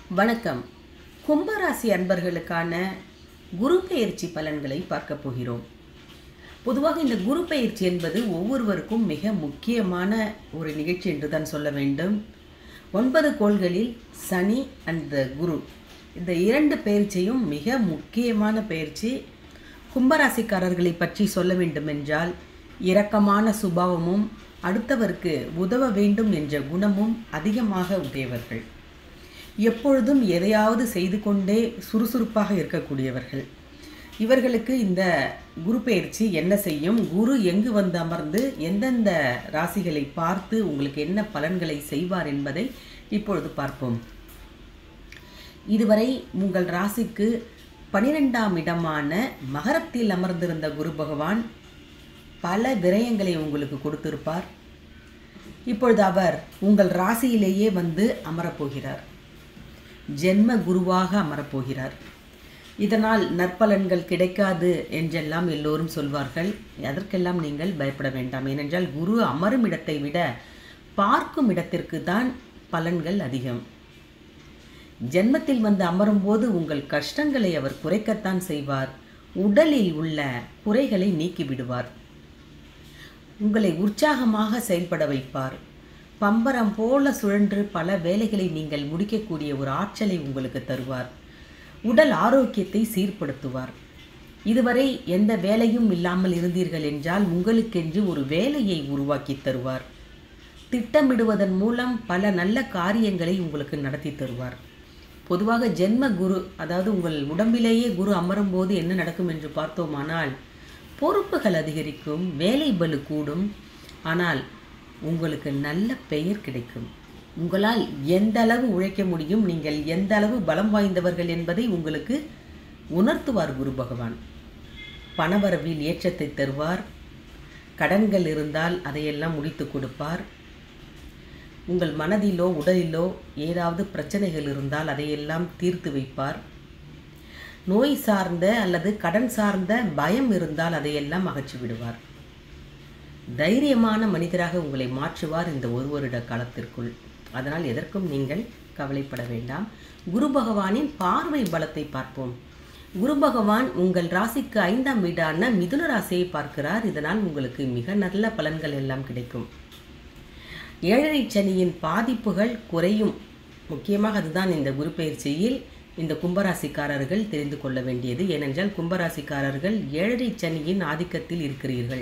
வணக்கம் கும்பராசி அன்பர்களுக்கான குரு பெயர்ச்சி பலன்களை பார்க்க போகிறோம் பொதுவாக இந்த குரு பெயர்ச்சி என்பது ஒவ்வொருவருக்கும் மிக முக்கியமான ஒரு நிகழ்ச்சி என்று தான் சொல்ல வேண்டும் ஒன்பது கோள்களில் சனி அந்த குரு இந்த இரண்டு பெயர்ச்சியும் மிக முக்கியமான பெயர்ச்சி கும்பராசிக்காரர்களை பற்றி சொல்ல வேண்டுமென்றால் இரக்கமான சுபாவமும் அடுத்தவருக்கு உதவ வேண்டும் என்ற குணமும் அதிகமாக உடையவர்கள் எப்பொழுதும் எதையாவது செய்து கொண்டே சுறுசுறுப்பாக இருக்கக்கூடியவர்கள் இவர்களுக்கு இந்த குரு பயிற்சி என்ன செய்யும் குரு எங்கு வந்து அமர்ந்து எந்தெந்த ராசிகளை பார்த்து உங்களுக்கு என்ன பலன்களை செய்வார் என்பதை இப்பொழுது பார்ப்போம் இதுவரை உங்கள் ராசிக்கு பனிரெண்டாம் இடமான மகரத்தில் அமர்ந்திருந்த குரு பகவான் பல விரயங்களை உங்களுக்கு கொடுத்திருப்பார் இப்பொழுது அவர் உங்கள் ராசியிலேயே வந்து அமரப்போகிறார் ஜென்ம குருவாக அமரப்போகிறார் இதனால் நற்பலன்கள் கிடைக்காது என்றெல்லாம் எல்லோரும் சொல்வார்கள் அதற்கெல்லாம் நீங்கள் பயப்பட வேண்டாம் ஏனென்றால் குரு அமரும் இடத்தை விட பார்க்கும் இடத்திற்கு தான் பலன்கள் அதிகம் ஜென்மத்தில் வந்து அமரும்போது உங்கள் கஷ்டங்களை அவர் குறைக்கத்தான் செய்வார் உடலில் உள்ள குறைகளை நீக்கி விடுவார் உங்களை உற்சாகமாக செயல்பட வைப்பார் பம்பரம் போல சுழன்று பல வேலைகளை நீங்கள் முடிக்கக்கூடிய ஒரு ஆற்றலை உங்களுக்கு தருவார் உடல் ஆரோக்கியத்தை சீர்படுத்துவார் இதுவரை எந்த வேலையும் இல்லாமல் இருந்தீர்கள் என்றால் உங்களுக்கென்று ஒரு வேலையை உருவாக்கி தருவார் திட்டமிடுவதன் மூலம் பல நல்ல காரியங்களை உங்களுக்கு நடத்தி தருவார் பொதுவாக ஜென்ம குரு அதாவது உங்கள் உடம்பிலேயே குரு அமரும் போது என்ன நடக்கும் என்று பார்த்தோமானால் பொறுப்புகள் அதிகரிக்கும் வேலை பலு கூடும் ஆனால் உங்களுக்கு நல்ல பெயர் கிடைக்கும் உங்களால் எந்த அளவு உழைக்க முடியும் நீங்கள் எந்த அளவு பலம் வாய்ந்தவர்கள் என்பதை உங்களுக்கு உணர்த்துவார் குரு பகவான் பணவரவில் ஏற்றத்தை தருவார் கடன்கள் இருந்தால் அதையெல்லாம் முடித்து கொடுப்பார் உங்கள் மனதிலோ உடலிலோ ஏதாவது பிரச்சனைகள் இருந்தால் அதையெல்லாம் தீர்த்து வைப்பார் நோய் சார்ந்த அல்லது கடன் சார்ந்த பயம் இருந்தால் அதையெல்லாம் அகற்றி விடுவார் தைரியமான மனிதராக உங்களை மாற்றுவார் இந்த ஒரு வருட காலத்திற்குள் அதனால் எதற்கும் நீங்கள் கவலைப்பட வேண்டாம் குரு பகவானின் பார்வை பலத்தை பார்ப்போம் குரு பகவான் உங்கள் ராசிக்கு ஐந்தாம் வீடான மிதுன ராசியை பார்க்கிறார் இதனால் உங்களுக்கு மிக நல்ல பலன்கள் எல்லாம் கிடைக்கும் ஏழரை சனியின் பாதிப்புகள் குறையும் முக்கியமாக அதுதான் இந்த குரு பயிற்சியில் இந்த கும்பராசிக்காரர்கள் தெரிந்து கொள்ள வேண்டியது ஏனென்றால் கும்பராசிக்காரர்கள் ஏழரை சனியின் ஆதிக்கத்தில் இருக்கிறீர்கள்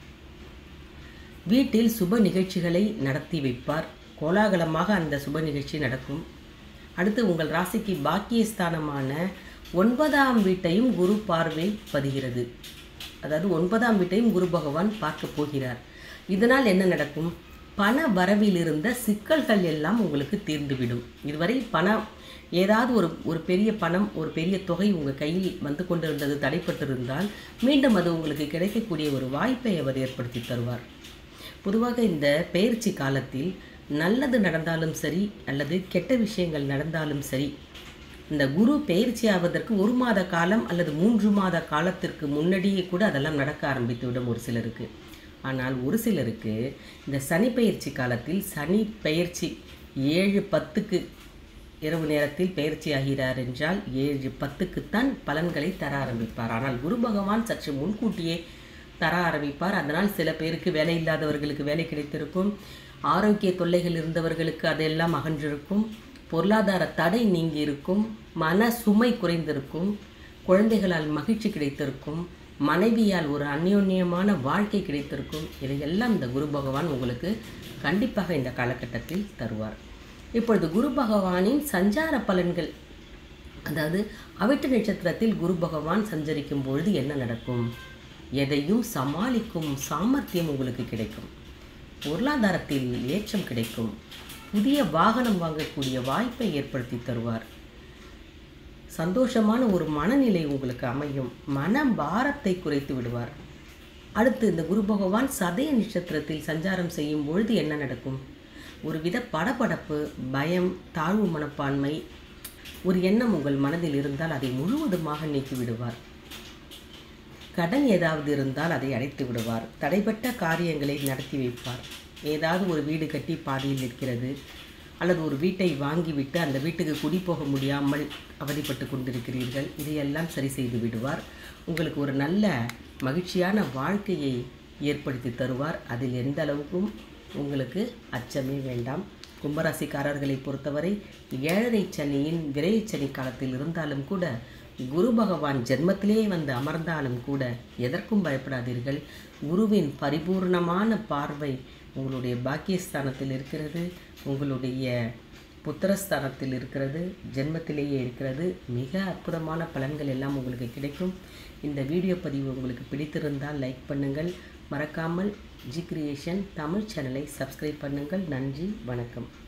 வீட்டில் சுப நிகழ்ச்சிகளை நடத்தி வைப்பார் கோலாகலமாக அந்த சுப நிகழ்ச்சி நடக்கும் அடுத்து உங்கள் ராசிக்கு பாக்கியஸ்தானமான ஒன்பதாம் வீட்டையும் குரு பார்வை பதிகிறது அதாவது ஒன்பதாம் வீட்டையும் குரு பகவான் பார்க்க போகிறார் இதனால் என்ன நடக்கும் பண வரவில் இருந்த சிக்கல்கள் எல்லாம் உங்களுக்கு தீர்ந்துவிடும் இதுவரை பணம் ஏதாவது ஒரு ஒரு பெரிய பணம் ஒரு பெரிய தொகை உங்கள் கையில் வந்து கொண்டிருந்தது தடைப்பட்டிருந்தால் மீண்டும் அது உங்களுக்கு கிடைக்கக்கூடிய ஒரு வாய்ப்பை அவர் ஏற்படுத்தி தருவார் பொதுவாக இந்த பயிற்சி காலத்தில் நல்லது நடந்தாலும் சரி அல்லது கெட்ட விஷயங்கள் நடந்தாலும் சரி இந்த குரு பயிற்சி ஆவதற்கு ஒரு மாத காலம் அல்லது மூன்று மாத காலத்திற்கு முன்னாடியே கூட அதெல்லாம் நடக்க ஆரம்பித்து விடும் ஒரு சிலருக்கு ஆனால் ஒரு சிலருக்கு இந்த சனி பயிற்சி காலத்தில் சனி பயிற்சி ஏழு பத்துக்கு இரவு நேரத்தில் பயிற்சி ஆகிறார் என்றால் ஏழு பத்துக்குத்தான் பலன்களை தர ஆரம்பிப்பார் ஆனால் குரு பகவான் சற்று முன்கூட்டியே தர ஆரம்பிப்பார் அதனால் சில பேருக்கு வேலை இல்லாதவர்களுக்கு வேலை கிடைத்திருக்கும் ஆரோக்கிய தொல்லைகள் இருந்தவர்களுக்கு அதெல்லாம் அகன்றிருக்கும் பொருளாதார தடை நீங்கி இருக்கும் மன சுமை குறைந்திருக்கும் குழந்தைகளால் மகிழ்ச்சி கிடைத்திருக்கும் மனைவியால் ஒரு அந்யோன்யமான வாழ்க்கை கிடைத்திருக்கும் இதையெல்லாம் இந்த குரு பகவான் உங்களுக்கு கண்டிப்பாக இந்த காலகட்டத்தில் தருவார் இப்பொழுது குரு பகவானின் சஞ்சார பலன்கள் அதாவது அவிட்ட நட்சத்திரத்தில் குரு பகவான் சஞ்சரிக்கும் பொழுது என்ன நடக்கும் எதையும் சமாளிக்கும் சாமர்த்தியம் உங்களுக்கு கிடைக்கும் பொருளாதாரத்தில் ஏற்றம் கிடைக்கும் புதிய வாகனம் வாங்கக்கூடிய வாய்ப்பை ஏற்படுத்தி தருவார் சந்தோஷமான ஒரு மனநிலை உங்களுக்கு அமையும் மன பாரத்தை குறைத்து விடுவார் அடுத்து இந்த குரு பகவான் சதய நட்சத்திரத்தில் சஞ்சாரம் செய்யும் பொழுது என்ன நடக்கும் ஒருவித படபடப்பு பயம் தாழ்வு மனப்பான்மை ஒரு எண்ணம் உங்கள் மனதில் இருந்தால் அதை முழுவதுமாக நீக்கி விடுவார் கடன் ஏதாவது இருந்தால் அதை அடைத்து விடுவார் தடைப்பட்ட காரியங்களை நடத்தி வைப்பார் ஏதாவது ஒரு வீடு கட்டி பாதியில் நிற்கிறது அல்லது ஒரு வீட்டை வாங்கிவிட்டு அந்த வீட்டுக்கு குடி போக முடியாமல் அவதிப்பட்டு கொண்டிருக்கிறீர்கள் இதையெல்லாம் சரி செய்து விடுவார் உங்களுக்கு ஒரு நல்ல மகிழ்ச்சியான வாழ்க்கையை ஏற்படுத்தி தருவார் அதில் எந்த அளவுக்கும் உங்களுக்கு அச்சமே வேண்டாம் கும்பராசிக்காரர்களை பொறுத்தவரை ஏழரை சனியின் விரைய சனி காலத்தில் இருந்தாலும் கூட குரு பகவான் ஜென்மத்திலே வந்து அமர்ந்தாலும் கூட எதற்கும் பயப்படாதீர்கள் குருவின் பரிபூர்ணமான பார்வை உங்களுடைய பாக்கியஸ்தானத்தில் இருக்கிறது உங்களுடைய புத்திரஸ்தானத்தில் இருக்கிறது ஜென்மத்திலேயே இருக்கிறது மிக அற்புதமான பலன்கள் எல்லாம் உங்களுக்கு கிடைக்கும் இந்த வீடியோ பதிவு உங்களுக்கு பிடித்திருந்தால் லைக் பண்ணுங்கள் மறக்காமல் ஜி கிரியேஷன் தமிழ் சேனலை சப்ஸ்கிரைப் பண்ணுங்கள் நன்றி வணக்கம்